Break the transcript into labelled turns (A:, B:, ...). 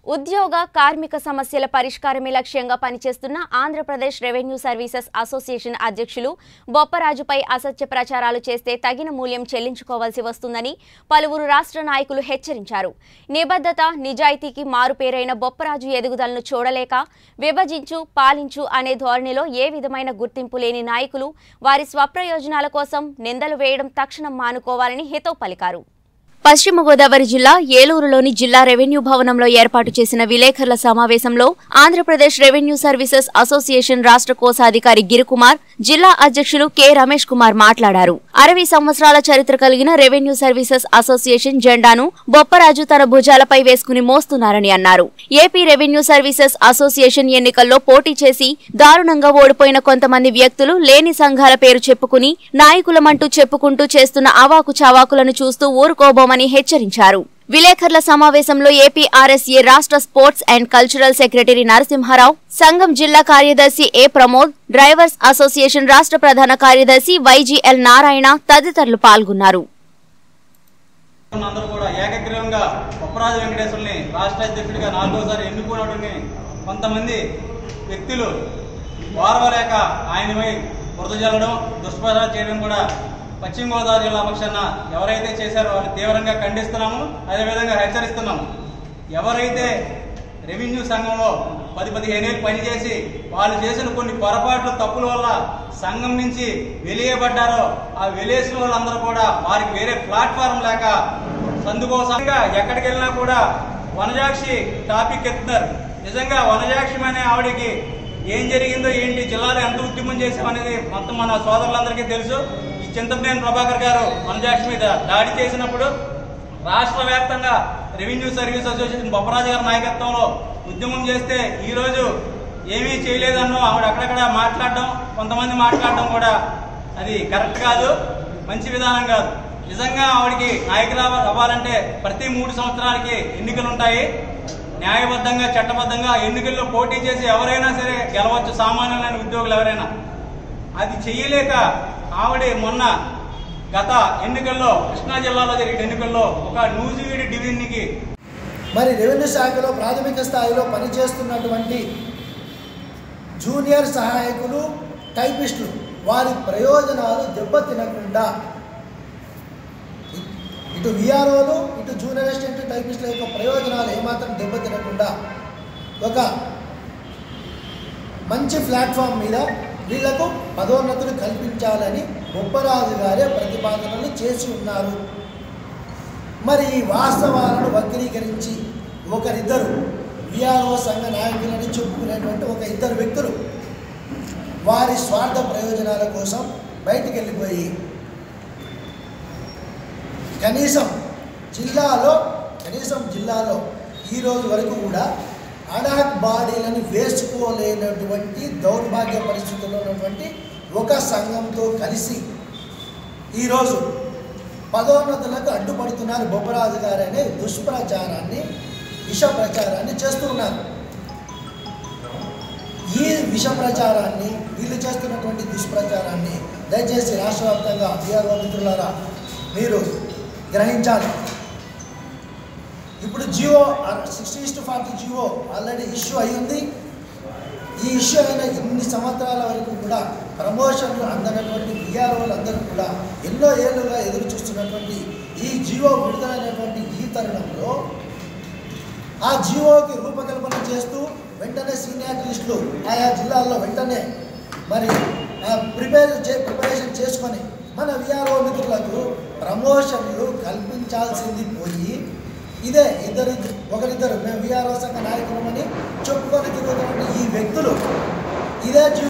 A: ఉద్యోగ కార్మిక సమస్యల పరిష్కారమే లక్ష్యంగా పనిచేస్తున్న ఆంధ్రప్రదేశ్ రెవెన్యూ సర్వీసెస్ అసోసియేషన్ అధ్యక్షులు బొప్పరాజుపై అసత్య ప్రచారాలు చేస్తే తగిన మూల్యం చెల్లించుకోవాల్సి వస్తుందని పలువురు రాష్ట్ర నాయకులు హెచ్చరించారు నిబద్ధత నిజాయితీకి మారుపేరైన బొప్పరాజు ఎదుగుదలను చూడలేక విభజించు పాలించు అనే ధోరణిలో ఏ విధమైన గుర్తింపు లేని నాయకులు వారి స్వప్రయోజనాల కోసం నిందలు వేయడం తక్షణం మానుకోవాలని హితవు పలికారు పశ్చిమ గోదావరి జిల్లా ఏలూరులోని జిల్లా రెవెన్యూ భవనంలో ఏర్పాటు చేసిన విలేకరుల సమావేశంలో ఆంధ్రప్రదేశ్ రెవెన్యూ సర్వీసెస్ అసోసియేషన్ రాష్ట్ర కోశాధికారి గిరికుమార్ జిల్లా అధ్యక్షులు కె రమేష్ కుమార్ మాట్లాడారు అరవై సంవత్సరాల చరిత్ర కలిగిన రెవెన్యూ సర్వీసెస్ అసోసియేషన్ జెండాను బొప్పరాజు తన భుజాలపై వేసుకుని మోస్తున్నారని అన్నారు ఏపీ రెవెన్యూ సర్వీసెస్ అసోసియేషన్ ఎన్నికల్లో పోటీ చేసి దారుణంగా ఓడిపోయిన కొంతమంది వ్యక్తులు లేని సంఘాల పేరు చెప్పుకుని నాయకులమంటూ చెప్పుకుంటూ చేస్తున్న అవాకు చవాకులను చూస్తూ ఊరుకోబోమని హెచ్చరించారు విలేకరుల సమావేశంలో ఏపీఆర్ఎస్ఏ రాష్ట్ర sports and cultural secretary Narasimharao సంఘం జిల్లా కార్యదర్శి ఏ ప్రమోద్ డ్రైవర్స్ అసోసియేషన్ రాష్ట్ర ప్రధాన కార్యదర్శి వైజీఎల్ నారాయణ తదితరులు పాల్గొన్నారు
B: అందరూ కూడా ఏకగ్రీవంగా ఉప్పరాజు వెంకటేశ్వరుని రాష్ట్ర అధ్యక్షుడిగా నాలుగోసారి ఎన్నుకోవడాన్ని కొంతమంది వ్యక్తులు వారవలేక ఆయనపై బురద జల్లడం దుష్ప్రచారం చేయడం కూడా పశ్చిమ గోదావరి జిల్లా పక్షాన ఎవరైతే చేశారో వాళ్ళు తీవ్రంగా ఖండిస్తున్నాము అదేవిధంగా హెచ్చరిస్తున్నాము ఎవరైతే రెవెన్యూ సంఘంలో పది పదిహేను ఏళ్ళు పనిచేసి వాళ్ళు చేసిన కొన్ని పొరపాట్లు తప్పుల వల్ల సంఘం నుంచి వెలియబడ్డారో ఆ వెలియేసిన వాళ్ళందరూ కూడా వారికి వేరే ప్లాట్ఫారం లేక సందుకోసంగా ఎక్కడికి వెళ్ళినా కూడా వనజాక్షి టాపిక్ ఎత్తున్నారు నిజంగా వనజాక్షి అనే ఆవిడకి ఏం జరిగిందో ఏంటి జిల్లాలో ఎంత ఉద్యమం చేసామనేది మొత్తం మన సోదరులందరికీ తెలుసు ఈ చింతమనేని ప్రభాకర్ గారు వనజాక్షి మీద దాడి చేసినప్పుడు రాష్ట్ర వ్యాప్తంగా రెవెన్యూ సర్వీస్ అసోసియేషన్ బొప్పరాజు గారి నాయకత్వంలో ఉద్యమం చేస్తే ఈ రోజు ఏమీ చేయలేదన్నో ఆవిడ అక్కడక్కడ మాట్లాడడం కొంతమంది మాట్లాడడం కూడా అది కరెక్ట్ కాదు మంచి విధానం కాదు నిజంగా ఆవిడకి నాయకురాలు అవ్వాలంటే ప్రతి మూడు సంవత్సరాలకి ఎన్నికలు ఉంటాయి న్యాయబద్ధంగా చట్టబద్ధంగా ఎన్నికల్లో పోటీ చేసి ఎవరైనా సరే గెలవచ్చు సామాన్యులైన ఉద్యోగులు ఎవరైనా అది చెయ్యలేక ఆవిడ మొన్న గత ఎన్నికల్లో కృష్ణా జిల్లాలో జరిగిన ఎన్నికల్లో ఒక నూజివీడి డివిజన్కి
C: మరి రెవెన్యూ శాఖలో ప్రాథమిక స్థాయిలో పనిచేస్తున్నటువంటి జూనియర్ సహాయకులు టైపిస్టులు వారి ప్రయోజనాలు దెబ్బతినకుండా ఇ- ఇటు విఆర్ఓలు ఇటు జూనియర్ అసిస్టెంట్ టైపిస్టుల యొక్క ప్రయోజనాలు ఏమాత్రం దెబ్బతినకుండా ఒక మంచి ప్లాట్ఫామ్ మీద వీళ్లకు పదోన్నతులు కల్పించాలని బొప్పరాజు గారే ప్రతిపాదనలు చేసి ఉన్నారు మరి ఈ వాస్తవాలను వక్రీకరించి ఒకరిద్దరు విఆర్ఓ సంఘ నాయకులని చెప్పుకునేటువంటి ఒక ఇద్దరు వ్యక్తులు వారి స్వార్థ ప్రయోజనాల కోసం బయటికి వెళ్ళిపోయి కనీసం జిల్లాలో కనీసం జిల్లాలో ఈ రోజు వరకు కూడా అడాక్ బాడీలను వేసుకోలేనటువంటి దౌర్భాగ్య పరిస్థితుల్లో ఉన్నటువంటి ఒక సంఘంతో కలిసి ఈరోజు పదోన్నతులకు అడ్డుపడుతున్నారు బొబ్బరాజు గారు అనే దుష్ప్రచారాన్ని విష ప్రచారాన్ని చేస్తూ ఉన్నారు ఈ విష ప్రచారాన్ని వీళ్ళు చేస్తున్నటువంటి దుష్ప్రచారాన్ని దయచేసి రాష్ట్ర వ్యాప్తంగా బీఆర్ఓ మిత్రులారా మీరు గ్రహించాలి ఇప్పుడు Jio sixty two forty Jio already issue అయ్యింది ఈ ఇష్యూ అయిన ఇన్ని సంవత్సరాల వరకు కూడా ప్రమోషన్లు అందనటువంటి బీఆర్ఓలు అందరూ కూడా ఎన్నో ఏళ్ళుగా ఎదురు చూస్తున్నటువంటి ఈ జియో విడుదలైనటువంటి ఈ తరుణంలో ఆ జియోకి రూపకల్పన చేస్తూ వెంటనే సీనియర్ లిస్టులు ఆయా జిల్లాల్లో వెంటనే మరి ప్రిపేర్ చే ప్రిపరేషన్ చేసుకొని మన విఆర్ఓ మిత్రులకు ప్రమోషన్లు కల్పించాల్సింది పోయి ఇదే ఇద్దరు ఒకరిద్దరు మేము విఆర్ఓ సంఘ నాయకులమని చెప్పుకొని తిరుగుతున్న ఈ వ్యక్తులు ఇదే జియో